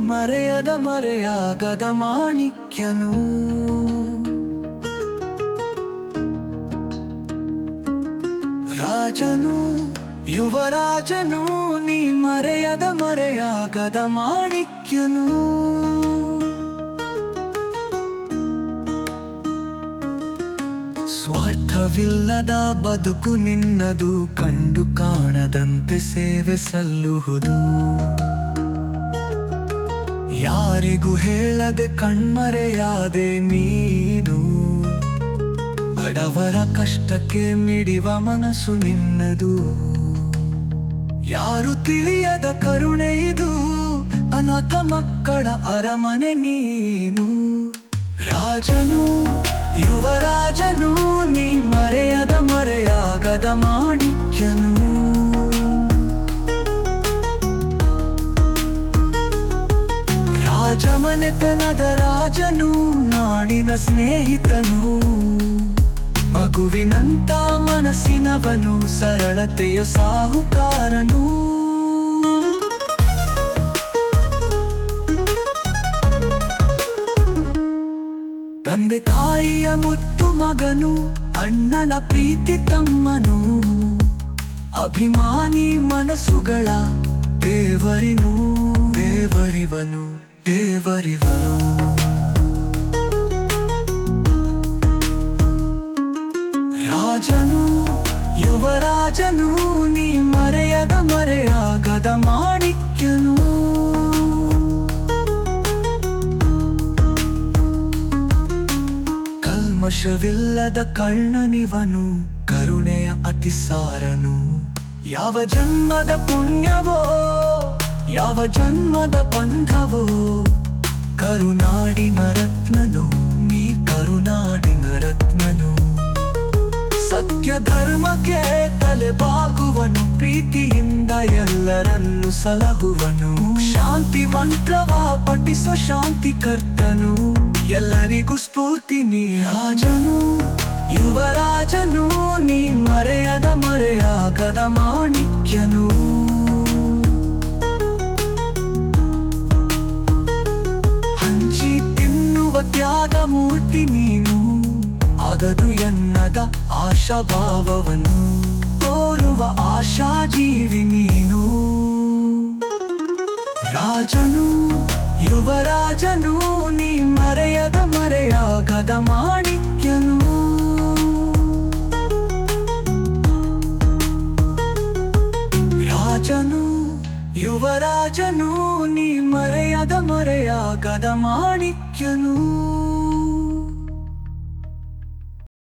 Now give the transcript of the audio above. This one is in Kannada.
ಮರೆಯದ ಮರೆಯಾಗದ ಮಾಣಿಕ್ಯನು ರಾಜನು ಯುವರಾಜನು ನೀ ಮರೆಯದ ಮರೆಯಾಗದ ಮಾಣಿಕ್ಯನು ಸ್ವಾರ್ಥವಿಲ್ಲದ ಬದುಕು ನಿನ್ನದು ಕಂಡು ಕಾಣದಂತೆ ಸೇವೆ ಸಲ್ಲುವುದು ಯಾರಿಗೂ ಹೇಳದೆ ಕಣ್ಮರೆಯಾದೆ ನೀನು ಬಡವರ ಕಷ್ಟಕ್ಕೆ ಮಿಡಿವ ಮನಸ್ಸು ನಿನ್ನದು ಯಾರು ತಿಳಿಯದ ಕರುಣೆ ಇದು ಅನಾಥ ಮಕ್ಕಳ ಅರಮನೆ ನೀನು ರಾಜನು ಯುವರಾಜನು ನೀ ಮರೆಯದ ಮರೆಯಾಗದ ಮಾಣಿಕ್ಯನು ರಾಜಮನೆತನದ ರಾಜನು ನಾಡಿನ ಸ್ನೇಹಿತನು ಮಗುವಿನಂತ ಮನಸ್ಸಿನವನು ಸರಳತೆಯ ಸಾಹುಕಾರನು ತಂದೆ ತಾಯಿಯ ಮುತ್ತು ಮಗನು ಅಣ್ಣನ ಪ್ರೀತಿ ತಮ್ಮನು ಅಭಿಮಾನಿ ಮನಸ್ಸುಗಳ ದೇವರಿನು ದೇವರಿವನು ದೇವರಿವನು ರಾಜನು ಯುವರಾಜನು ನೀ ಮರೆಯದ ಮರೆಯಾಗದ ಮಾಣಿಕ್ಯನು ಕಲ್ಮಶವಿಲ್ಲದ ಕರ್ಣನಿವನು ಕರುಣೆಯ ಅತಿಸಾರನು ಯಾವ ಜನ್ಮದ ಪುಣ್ಯವೋ ಯಾವ ಜನ್ಮದ ಬಂಧವೋ ಕರುನಾಡಿನ ರತ್ನನು ನೀ ಕರುನಾಡಿನ ರತ್ನನು ಸತ್ಯ ಧರ್ಮಕ್ಕೆ ತಲೆ ಬಾಗುವನು ಪ್ರೀತಿಯಿಂದ ಎಲ್ಲರನ್ನು ಸಲಹುವನು ಶಾಂತಿ ಮಂತ್ರವ ಪಠಿಸೋ ಶಾಂತಿ ಕರ್ತನು ಎಲ್ಲರಿಗೂ ಸ್ಫೂರ್ತಿ ನೀ ರಾಜನು ಯುವರಾಜನು ನೀ ಮರೆಯದ ಮರೆಯಾಗದ ಮಾಣಿಕ್ಯನು ಹಂಚಿ ತಿನ್ನುವ ತ್ಯಾಗ ಮೂರ್ತಿ ನೀನು ಆಗದು ಎನ್ನದ ಆಶಾಭಾವವನ್ನು ತೋರುವ ಆಶಾಜೀವಿ ನೀನು ರಾಜನು ಯುವರಾಜನು ನೀ ಮರೆಯದ ಮರೆಯಾಗದ ಮಾಣಿಕ್ಯನು ರಾಜನು ಯುವರಾಜನು ನೀ ಮರೆಯದ ಮರೆಯಾಗದ ಮಾಣಿಕ್ಯನು